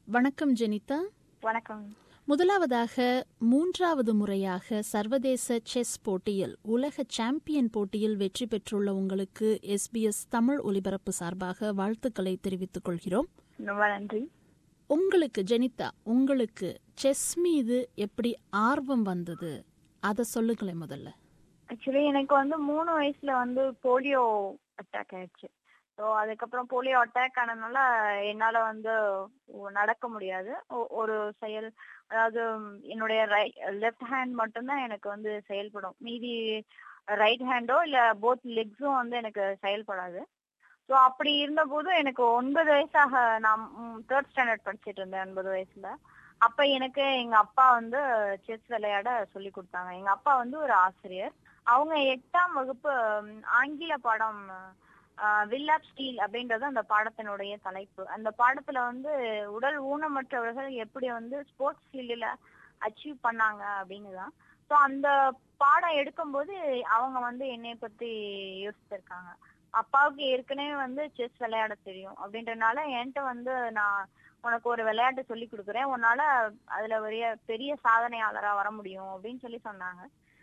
வணக்கம் ஜெனிதா வணக்கம் முதலாவதாக மூன்றாவது முறையாக சர்வதேச செஸ் போட்டியில் உலக சாம்பியன் போட்டியில் வெற்றி பெற்றுள்ள உங்களுக்கு எஸ்பிஎஸ் தமிழ் ஒலிபரப்பு சார்பாக வாழ்த்துக்களை தெரிவித்துக் கொள்கிறோம் ரொம்ப நன்றி உங்களுக்கு ஜெனிதா உங்களுக்கு செஸ் மீது எப்படி ஆர்வம் வந்தது அதை சொல்லுங்களேன் முதல்ல ஆக்சுவலி எனக்கு வந்து மூணு வயசுல வந்து போலியோ அட்டாக் ஆயிடுச்சு ஸோ அதுக்கப்புறம் போலியோ அட்டாக் ஆனதுனால என்னால வந்து நடக்க முடியாது ஒ- ஒரு செயல் அதாவது என்னுடைய லெஃப்ட் ஹேண்ட் மட்டும்தான் எனக்கு வந்து செயல்படும் மீதி ரைட் ஹேண்டோ இல்ல போத் லெக்ஸும் வந்து எனக்கு செயல்படாது ஸோ அப்படி இருந்தபோது எனக்கு ஒன்பது வயசாக நான் தேர்ட் ஸ்டாண்டர்ட் படிச்சிட்டு இருந்தேன் ஒன்பது வயசுல அப்ப எனக்கு எங்க அப்பா வந்து செஸ் விளையாட சொல்லி கொடுத்தாங்க எங்க அப்பா வந்து ஒரு ஆசிரியர் அவங்க எட்டாம் வகுப்பு ம், ஆங்கில பாடம் வில் ஆப் ஸ்டீல் அப்படின்றது அந்த பாடத்தினுடைய தலைப்பு அந்த பாடத்துல வந்து உடல் ஊனமற்றவர்கள் எப்படி வந்து ஸ்போர்ட்ஸ் ஃபீல்டில் அச்சீவ் பண்ணாங்க அப்படின்னு தான் ஸோ அந்த பாடம் எடுக்கும்போது அவங்க வந்து என்னைய பத்தி யோசிச்சிருக்காங்க அப்பாவுக்கு ஏற்கனவே வந்து செஸ் விளையாட தெரியும் அப்படின்றனால என்கிட்ட வந்து நான் உனக்கு ஒரு விளையாட்டு சொல்லி கொடுக்குறேன் உன்னால அதுல பெரிய பெரிய சாதனையாளரா வர முடியும் அப்படின்னு சொல்லி சொன்னாங்க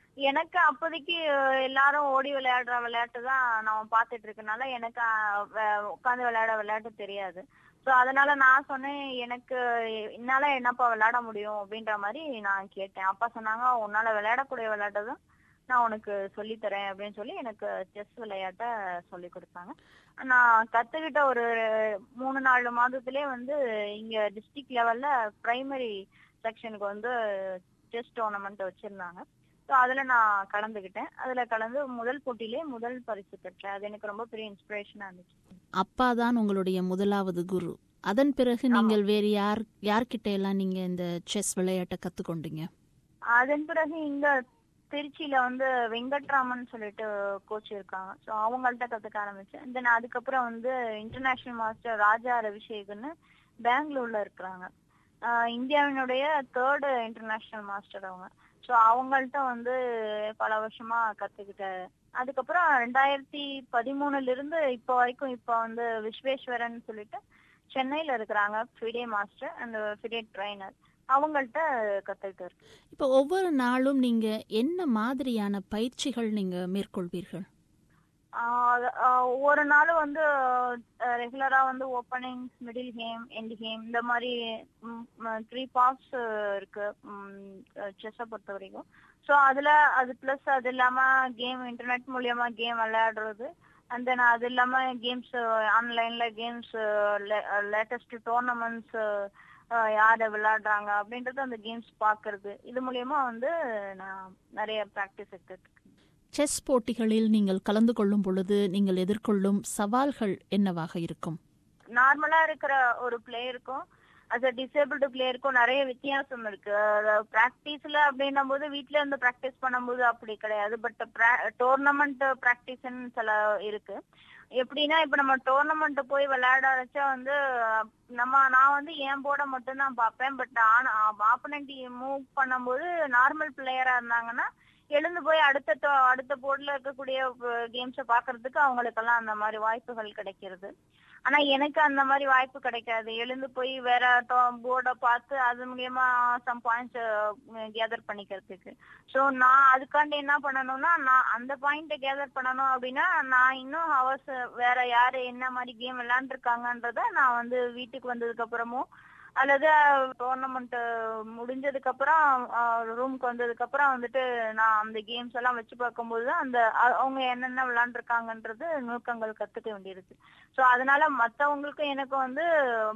எனக்கு அப்போதைக்கு அஹ், எல்லாரும் ஓடி விளையாடுற விளையாட்டு தான் நான் பார்த்துட்டு இருக்கனால எனக்கு உட்காந்து விளையாட விளையாட்டு தெரியாது ஸோ அதனால நான் சொன்னேன் எனக்கு என்னால என்னப்பா விளையாட முடியும் அப்படின்ற மாதிரி நான் கேட்டேன் அப்பா சொன்னாங்க உன்னால விளையாடக்கூடிய விளையாட்டு தான் நான் உனக்கு சொல்லி தரேன் அப்படின்னு சொல்லி எனக்கு செஸ் விளையாட்ட சொல்லி கொடுத்தாங்க நான் கத்துக்கிட்ட ஒரு மூணு நாலு மாதத்திலே வந்து இங்க டிஸ்ட்ரிக்ட் லெவல்ல பிரைமரி செக்ஷனுக்கு வந்து செஸ் டோர்னமெண்ட் வச்சிருந்தாங்க ஸோ அதுல நான் கலந்துக்கிட்டேன் அதுல கலந்து முதல் போட்டியிலே முதல் பரிசு பெற்றேன் அது எனக்கு ரொம்ப பெரிய இன்ஸ்பிரேஷனா இருந்துச்சு அப்பா தான் உங்களுடைய முதலாவது குரு அதன் பிறகு நீங்கள் வேறு யார் யார்கிட்ட எல்லாம் நீங்க இந்த செஸ் விளையாட்டை கத்துக்கொண்டீங்க அதன் பிறகு இங்க திருச்சியில வந்து வெங்கட்ராமன் சொல்லிட்டு கோச் இருக்காங்க ஸோ அவங்கள்ட்ட கத்துக்க ஆரம்பிச்சேன் தென் அதுக்கப்புறம் வந்து இன்டர்நேஷனல் மாஸ்டர் ராஜா ரவிசேகர்னு பெங்களூர்ல இருக்கிறாங்க ஆஹ் இந்தியாவினுடைய தேர்டு இன்டர்நேஷனல் மாஸ்டர் அவங்க ஸோ அவங்கள்ட்ட வந்து பல வருஷமா கத்துக்கிட்டேன் அதுக்கப்புறம் ரெண்டாயிரத்தி பதிமூணுல இருந்து இப்போ வரைக்கும் இப்போ வந்து விஸ்வேஸ்வரன் சொல்லிட்டு சென்னையில இருக்கிறாங்க FIDE master and FIDE trainer அவங்கள்ட்ட கத்துக்கிட்டு இருக்கேன் இப்போ ஒவ்வொரு நாளும் நீங்க என்ன மாதிரியான பயிற்சிகள் நீங்க மேற்கொள்வீர்கள் ஆஹ் ஆஹ் ஒவ்வொரு நாளும் வந்து ரெகுலரா வந்து opening middle game end game இந்த மாதிரி த்ரீ பார்ட்ஸ் இருக்கு செஸ்ஸை பொறுத்த வரைக்கும் ஸோ அதுல அது பிளஸ் அது இல்லாம கேம் இன்டர்நெட் மூலியமா கேம் விளையாடுறது அண்ட் தென் அது இல்லாம கேம்ஸ் ஆன்லைன்ல கேம்ஸ் லேட்டஸ்ட் டோர்னமெண்ட்ஸ் யார் விளையாடுறாங்க அப்படின்றது அந்த கேம்ஸ் பாக்குறது இது மூலியமா வந்து நான் நிறைய ப்ராக்டிஸ் எடுத்துட்டு இருக்கேன் செஸ் போட்டிகளில் நீங்கள் கலந்து கொள்ளும் பொழுது நீங்கள் எதிர்கொள்ளும் சவால்கள் என்னவாக இருக்கும் நார்மலா இருக்கிற ஒரு பிளேயருக்கும் அஸ் அ டிசேபிள்டு பிளேயருக்கும் நிறைய வித்தியாசம் இருக்கு பிராக்டிஸ்ல அப்படின்னும் போது வீட்ல இருந்து பிராக்டிஸ் பண்ணும்போது அப்படி கிடையாது பட் டோர்னமெண்ட் பிராக்டிஸ்ன்னு சில இருக்கு எப்படின்னா இப்ப நம்ம டோர்னமெண்ட் போய் விளையாட வச்சா வந்து நம்ம நான் வந்து என் போர்டை மட்டும் தான் பார்ப்பேன் பட் ஆப்பனண்ட் மூவ் பண்ணும்போது நார்மல் பிளேயரா இருந்தாங்கன்னா எழுந்து போய் அடுத்த to- அடுத்த போர்டுல இருக்கக்கூடிய கேம்ஸை பாக்குறதுக்கு அவங்களுக்கெல்லாம் அந்த மாதிரி வாய்ப்புகள் கிடைக்கிறது ஆனா எனக்கு அந்த மாதிரி வாய்ப்பு கிடைக்காது எழுந்து போய் வேற போர்டை பார்த்து அது மூலியமா சம் பாயிண்ட்ஸ் கேதர் பண்ணிக்கிறதுக்கு ஸோ நான் அதுக்காண்டி என்ன பண்ணணும்னா நான் அந்த பாயிண்ட்டை கேதர் பண்ணணும் அப்படின்னா நான் இன்னும் ஹவர்ஸ் வேற யாரு என்ன மாதிரி கேம் விளையாண்டுருக்காங்கன்றத நான் வந்து வீட்டுக்கு வந்ததுக்கு அப்புறமும் அல்லது டோர்னமெண்ட் முடிஞ்சதுக்கு அப்புறம் ரூமுக்கு வந்ததுக்கு அப்புறம் வந்துட்டு நான் அந்த கேம்ஸ் எல்லாம் வச்சு பார்க்கும்போது தான் அந்த அ- அவங்க என்னென்ன விளையாண்டுருக்காங்கன்றது நுணுக்கங்கள் கத்துக்க வேண்டியிருக்கு ஸோ அதனால மத்தவங்களுக்கும் எனக்கும் வந்து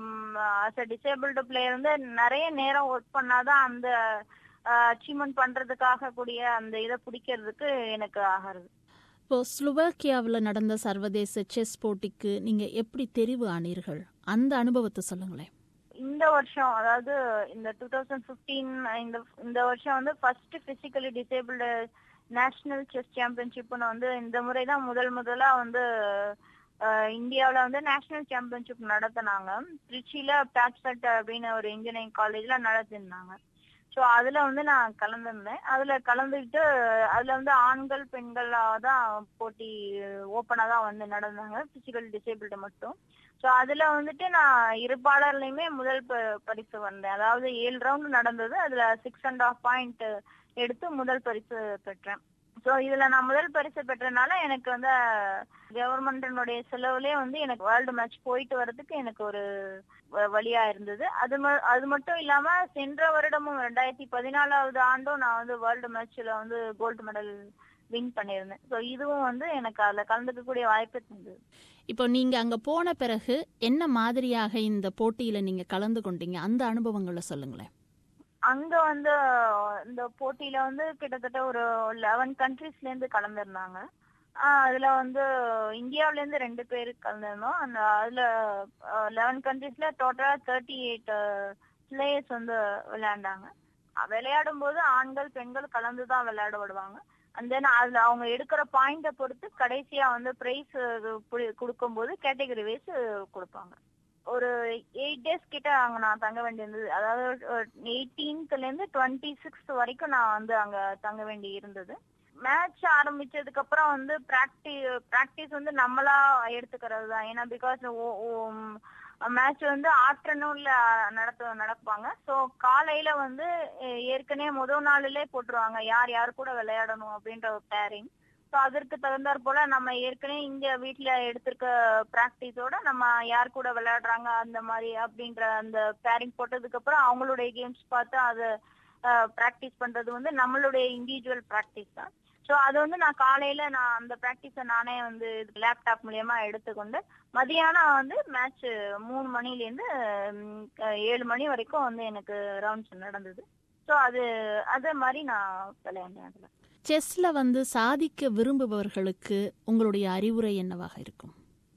அஸ் அ டிசேபிள்டு பிளேயர் வந்து நிறைய நேரம் ஒர்க் பண்ணாதான் அந்த அச்சீவ்மெண்ட் பண்றதுக்காக கூடிய அந்த இதை பிடிக்கிறதுக்கு எனக்கு ஆகிறது இப்போ ஸ்லோவாக்கியாவில் நடந்த சர்வதேச செஸ் போட்டிக்கு நீங்க எப்படி தெரிவு ஆனீர்கள் அந்த அனுபவத்தை சொல்லுங்களேன் இந்த வருஷம் அதாவது இந்த டூ தௌசண்ட் பிப்டீன் இந்த இந்த வருஷம் வந்து first physically disabled national chess சாம்பியன்ஷிப்னு வந்து இந்த முறை தான் முதல் முதலா வந்து அஹ், இந்தியாவுல வந்து நேஷனல் சாம்பியன்ஷிப் நடத்தினாங்க திருச்சியில பேட்சட் அப்படின்னு ஒரு இன்ஜினியரிங் காலேஜ்ல நடத்திருந்தாங்க ஸோ அதுல வந்து நான் கலந்துருந்தேன் அதுல கலந்துக்கிட்டு அதுல வந்து ஆண்கள் பெண்களா தான் போட்டி ஓப்பனா தான் வந்து நடந்தாங்க பிசிக்கல் டிசேபிள்டு மட்டும் ஸோ அதுல வந்துட்டு நான் இருப்பாளர்லயுமே முதல் ப- பரிசு வந்தேன் அதாவது ஏழு ரவுண்ட் நடந்தது அதுல சிக்ஸ் அண்ட் ஆஃப் பாயிண்ட் எடுத்து முதல் பரிசு பெற்றேன் ஸோ இதுல நான் முதல் பரிசு பெற்றனால எனக்கு வந்து கவர்மெண்டினுடைய செலவுலயே வந்து எனக்கு வேர்ல்டு மேட்ச் போயிட்டு வர்றதுக்கு எனக்கு ஒரு வ- வழியா இருந்தது அது ம- அது மட்டும் இல்லாம சென்ற வருடமும் ரெண்டாயிரத்தி பதினாலாவது ஆண்டும் நான் வந்து வேர்ல்டு மேட்ச்ல வந்து கோல்டு மெடல் வின் பண்ணியிருந்தேன் ஸோ இதுவும் வந்து எனக்கு அதுல கலந்துக்கக்கூடிய வாய்ப்பு இருந்தது இப்போ நீங்க அங்க போன பிறகு என்ன மாதிரியாக இந்த போட்டியில நீங்க கலந்து கொண்டீங்க அந்த அனுபவங்களை சொல்லுங்களேன் அங்க வந்து இந்த போட்டியில வந்து கிட்டத்தட்ட ஒரு லெவன் கண்ட்ரீஸ்ல இருந்து கலந்துருந்தாங்க ஆஹ் அதுல வந்து இந்தியாவுல இருந்து ரெண்டு பேர் கலந்துருந்தோம் அந்த அதுல லெவன் கண்ட்ரீஸ்ல டோட்டலா தேர்ட்டி எயிட் பிளேயர்ஸ் வந்து விளையாண்டாங்க அஹ் விளையாடும் போது ஆண்கள் பெண்கள் கலந்து தான் விளையாட விடுவாங்க அண்ட் தென் அதுல அவங்க எடுக்கிற பாயிண்ட பொறுத்து கடைசியா வந்து பிரைஸ் கொடுக்கும்போது கேட்டகரி வைஸ் கொடுப்பாங்க ஒரு எயிட் டேஸ் கிட்ட அங்க நான் தங்க வேண்டியிருந்தது அதாவது எயிட்டீன்த்ல இருந்து டுவெண்ட்டி சிக்ஸ்த் வரைக்கும் நான் வந்து அங்க தங்க வேண்டி இருந்தது மேட்ச் ஆரம்பிச்சதுக்கு அப்புறம் வந்து பிராக்டி பிராக்டிஸ் வந்து நம்மளா எடுத்துக்கிறது தான் ஏன்னா பிகாஸ் மேட்ச் வந்து ஆஃப்டர்நூன்ல நடத்த நடப்பாங்க ஸோ காலையில வந்து அஹ், ஏற்கனவே முதல் நாளிலே போட்டுருவாங்க யார் யார் கூட விளையாடணும் அப்படின்ற ஒரு பேரிங் ஸோ அதற்கு தகுந்தாற் போல நம்ம ஏற்கனவே இங்க வீட்ல எடுத்திருக்க பிராக்டிஸோட நம்ம யார் கூட விளையாடுறாங்க அந்த மாதிரி அப்படின்ற அந்த பேரிங் போட்டதுக்கு அப்புறம் அவங்களுடைய கேம்ஸ் பார்த்து அதை பிராக்டிஸ் பண்றது வந்து நம்மளுடைய இண்டிவிஜுவல் பிராக்டிஸ் தான் ஸோ அது வந்து நான் காலையில நான் அந்த ப்ராக்டிஸை நானே வந்து லேப்டாப் மூலியமா எடுத்துக்கொண்டு மதியானம் வந்து மேட்ச் மூணு மணிலேருந்து ம், அஹ், ஏழு மணி வரைக்கும் வந்து எனக்கு ரவுண்ட்ஸ் நடந்தது ஸோ அது அதே மாதிரி நான் விளையாண்டேன் அதுல செஸ்ல வந்து சாதிக்க விரும்புபவர்களுக்கு உங்களுடைய அறிவுரை என்னவாக இருக்கும்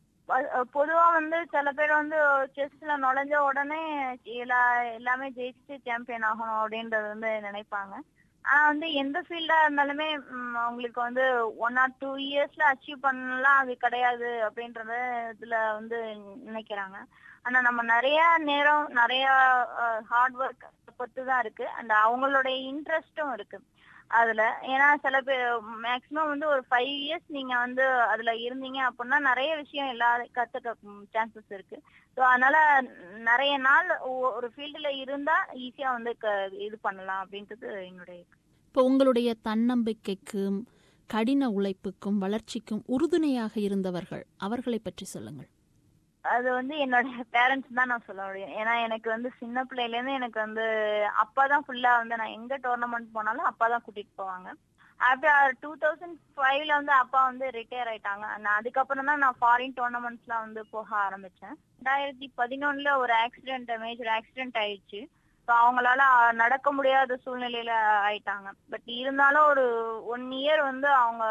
ப- பொதுவா வந்து சில பேர் வந்து செஸ்ல நுழைஞ்ச உடனே எல்லா எல்லாமே ஜெயிச்சு சாம்பியன் ஆகணும் அப்படின்றது வந்து நினைப்பாங்க ஆனா வந்து எந்த ஃபீல்டா இருந்தாலுமே ம், அவங்களுக்கு வந்து ஒன் ஆர் டூ இயர்ஸ்ல அச்சீவ் பண்ணலாம் அது கிடையாது அப்படின்றத இதுல வந்து நினைக்கிறாங்க ஆனா நம்ம நிறைய நேரம் நிறைய ஹார்ட் ஒர்க் பொறுத்து தான் இருக்கு அண்ட் அவங்களுடைய இன்ட்ரெஸ்டும் இருக்கு அதுல ஏன்னா சில பேர் மேக்சிமம் வந்து ஒரு ஃபைவ் இயர்ஸ் நீங்க வந்து அதுல இருந்தீங்க அப்படின்னா நிறைய விஷயம் எல்லா கத்துக்க சான்சஸ் இருக்கு ஸோ அதனால நிறைய நாள் ஒ- ஒரு ஃபீல்டுல இருந்தா ஈஸியா வந்து க- இது பண்ணலாம் அப்படின்றது என்னுடைய இப்போ உங்களுடைய தன்னம்பிக்கைக்கும் கடின உழைப்புக்கும் வளர்ச்சிக்கும் உறுதுணையாக இருந்தவர்கள் அவர்களை பற்றி சொல்லுங்கள் அது வந்து என்னோட பேரண்ட்ஸ் தான் நான் சொல்ல முடியும் ஏன்னா எனக்கு வந்து சின்ன பிள்ளையில இருந்து எனக்கு வந்து அப்பா தான் ஃபுல்லா வந்து நான் எங்க டோர்னமெண்ட் போனாலும் அப்பா தான் கூட்டிட்டு போவாங்க ஆஃப்டர் டூ தௌசண்ட் ஃபைவ்ல வந்து அப்பா வந்து ரிட்டையர் ஆயிட்டாங்க நான் அதுக்கப்புறம் தான் நான் ஃபாரின் டோர்னமெண்ட்ஸ்லாம் வந்து போக ஆரம்பிச்சேன் ரெண்டாயிரத்தி பதினொன்னுல ஒரு ஆக்சிடென்ட் மேஜர் ஆக்சிடென்ட் ஆயிடுச்சு ஸோ அவங்களால நடக்க முடியாத சூழ்நிலையில ஆயிட்டாங்க பட் இருந்தாலும் ஒரு ஒன் இயர் வந்து அவங்க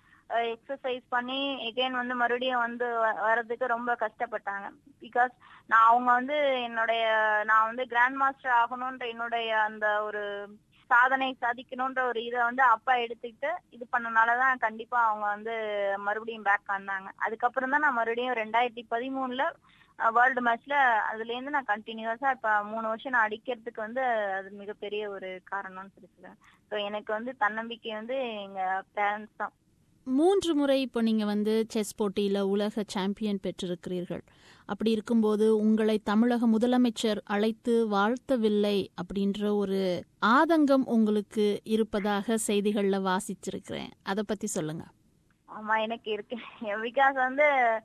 எக்ஸசைஸ் பண்ணி எகைன் வந்து மறுபடியும் வந்து வ- வர்றதுக்கு ரொம்ப கஷ்டப்பட்டாங்க பிகாஸ் நான் அவங்க வந்து என்னுடைய நான் வந்து கிராண்ட் மாஸ்டர் ஆகணும்ன்ற என்னுடைய அந்த ஒரு சாதனை சாதிக்கணும்ன்ற ஒரு இதை வந்து அப்பா எடுத்துக்கிட்டு இது பண்ணனாலதான் கண்டிப்பா அவங்க வந்து மறுபடியும் பேக் ஆனாங்க அதுக்கப்புறம் தான் நான் மறுபடியும் ரெண்டாயிரத்தி பதிமூணுல வேர்ல்டு மேட்ச்ல அதுல இருந்து நான் கண்டினியூஸா இப்ப மூணு வருஷம் நான் அடிக்கிறதுக்கு வந்து அது மிகப்பெரிய ஒரு காரணம்னு சொல்லி சொல்லுவேன் ஸோ எனக்கு வந்து தன்னம்பிக்கை வந்து எங்க பேரண்ட்ஸ் தான் மூன்று முறை இப்போ நீங்க வந்து செஸ் போட்டியில உலக சாம்பியன் பெற்றிருக்கிறீர்கள் அப்படி இருக்கும்போது உங்களை தமிழக முதலமைச்சர் அழைத்து வாழ்த்தவில்லை அப்படின்ற ஒரு ஆதங்கம் உங்களுக்கு இருப்பதாக செய்திகள்ல வாசிச்சிருக்கிறேன் அதை பத்தி சொல்லுங்க ஆமா எனக்கு இருக்கு பிகாஸ் வந்து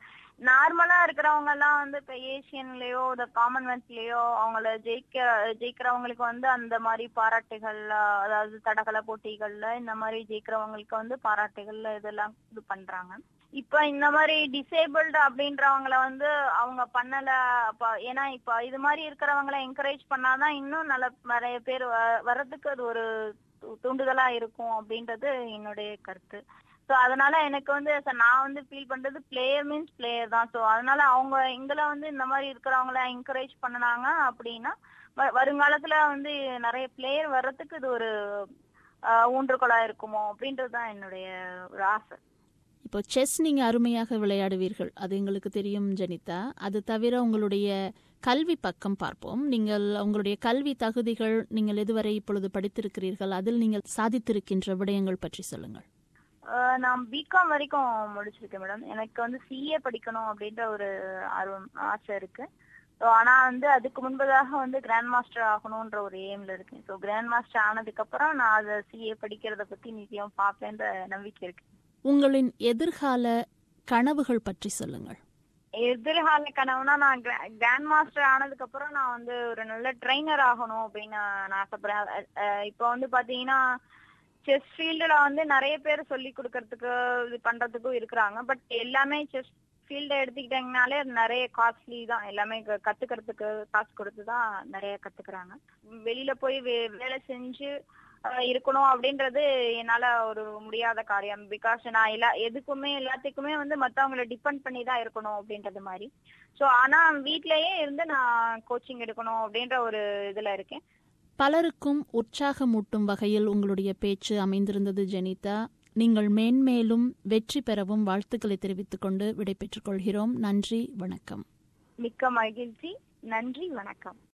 நார்மலா இருக்கிறவங்க எல்லாம் வந்து இப்ப ஏசியன்லயோ இந்த காமன்வெல்த்லயோ அவங்கள ஜெயிக்க ஜெயிக்கிறவங்களுக்கு வந்து அந்த மாதிரி பாராட்டுகள் அதாவது தடகள போட்டிகள்ல இந்த மாதிரி ஜெயிக்கிறவங்களுக்கு வந்து பாராட்டுகள்ல இதெல்லாம் இது பண்றாங்க இப்ப இந்த மாதிரி டிசேபிள்டு அப்படின்றவங்கள வந்து அவங்க பண்ணல அப்ப ஏன்னா இப்ப இது மாதிரி இருக்கிறவங்கள என்கரேஜ் பண்ணாதான் இன்னும் நல்ல நிறைய பேர் வ- வர்றதுக்கு அது ஒரு து- தூண்டுதலா இருக்கும் அப்படின்றது என்னுடைய கருத்து சோ அதனால எனக்கு வந்து so நான் வந்து ஃபீல் பண்றது பிளேயர் மீன்ஸ் பிளேயர் தான் சோ அதனால அவங்க எங்களை வந்து இந்த மாதிரி இருக்கிறவங்கள என்கரேஜ் பண்ணனாங்க அப்படின்னா வ- வருங்காலத்துல வந்து நிறைய பிளேயர் வர்றதுக்கு இது ஒரு ஆஹ், ஊன்றுகோலா இருக்குமோ அப்படின்றது தான் என்னுடைய ஒரு ஆசை இப்போ செஸ் நீங்க அருமையாக விளையாடுவீர்கள் அது எங்களுக்கு தெரியும் ஜெனிதா அது தவிர உங்களுடைய கல்வி பக்கம் பார்ப்போம் நீங்கள் உங்களுடைய கல்வி தகுதிகள் நீங்கள் எதுவரை இப்பொழுது படித்திருக்கிறீர்கள் அதில் நீங்கள் சாதித்திருக்கின்ற விடயங்கள் பற்றி சொல்லுங்கள் அஹ் நான் பிகாம் வரைக்கும் முடிச்சிருக்கேன் மேடம் எனக்கு வந்து சிஏ படிக்கணும் அப்படின்ற ஒரு ஆர்வம் ஆசை இருக்கு ஸோ ஆனா வந்து அதுக்கு முன்பதாக வந்து கிராண்ட் மாஸ்டர் ஆகணும்ன்ற ஒரு எய்ம்ல இருக்கேன் ஸோ கிராண்ட் மாஸ்டர் ஆனதுக்கு அப்புறம் நான் அதை சிஏ படிக்கிறத பத்தி நிச்சயம் பார்ப்பேன்ற நம்பிக்கை இருக்கு உங்களின் எதிர்கால கனவுகள் பற்றி சொல்லுங்கள் எதிர்கால கனவுனா நான் கிராண்ட் மாஸ்டர் ஆனதுக்கு அப்புறம் நான் வந்து ஒரு நல்ல ட்ரைனர் ஆகணும் அப்படின்னு நான் ஆசைப்படுறேன் அஹ் அஹ் இப்போ வந்து பாத்தீங்கன்னா செஸ் ஃபீல்டுல வந்து நிறைய பேர் சொல்லி கொடுக்கறதுக்கு இது பண்றதுக்கும் இருக்கிறாங்க பட் எல்லாமே செஸ் ஃபீல்ட எடுத்துக்கிட்டாங்கனாலே அது நிறைய காஸ்ட்லி தான் எல்லாமே க- கத்துக்கிறதுக்கு காசு கொடுத்து தான் நிறைய கத்துக்கிறாங்க வெளியில போய் வே- வேலை செஞ்சு அஹ், இருக்கணும் அப்படின்றது என்னால ஒரு முடியாத காரியம் பிகாஸ் நான் எல்லா எதுக்குமே எல்லாத்துக்குமே வந்து மத்தவங்கள டிபெண்ட் பண்ணி தான் இருக்கணும் அப்படின்றது மாதிரி சோ ஆனா வீட்லயே இருந்து நான் கோச்சிங் எடுக்கணும் அப்படின்ற ஒரு இதுல இருக்கேன் பலருக்கும் உற்சாகமூட்டும் வகையில் உங்களுடைய பேச்சு அமைந்திருந்தது ஜெனிதா நீங்கள் மேன்மேலும் வெற்றி பெறவும் வாழ்த்துக்களை தெரிவித்துக் கொண்டு விடைபெற்றுக் கொள்கிறோம் நன்றி வணக்கம் மிக்க மகிழ்ச்சி நன்றி வணக்கம்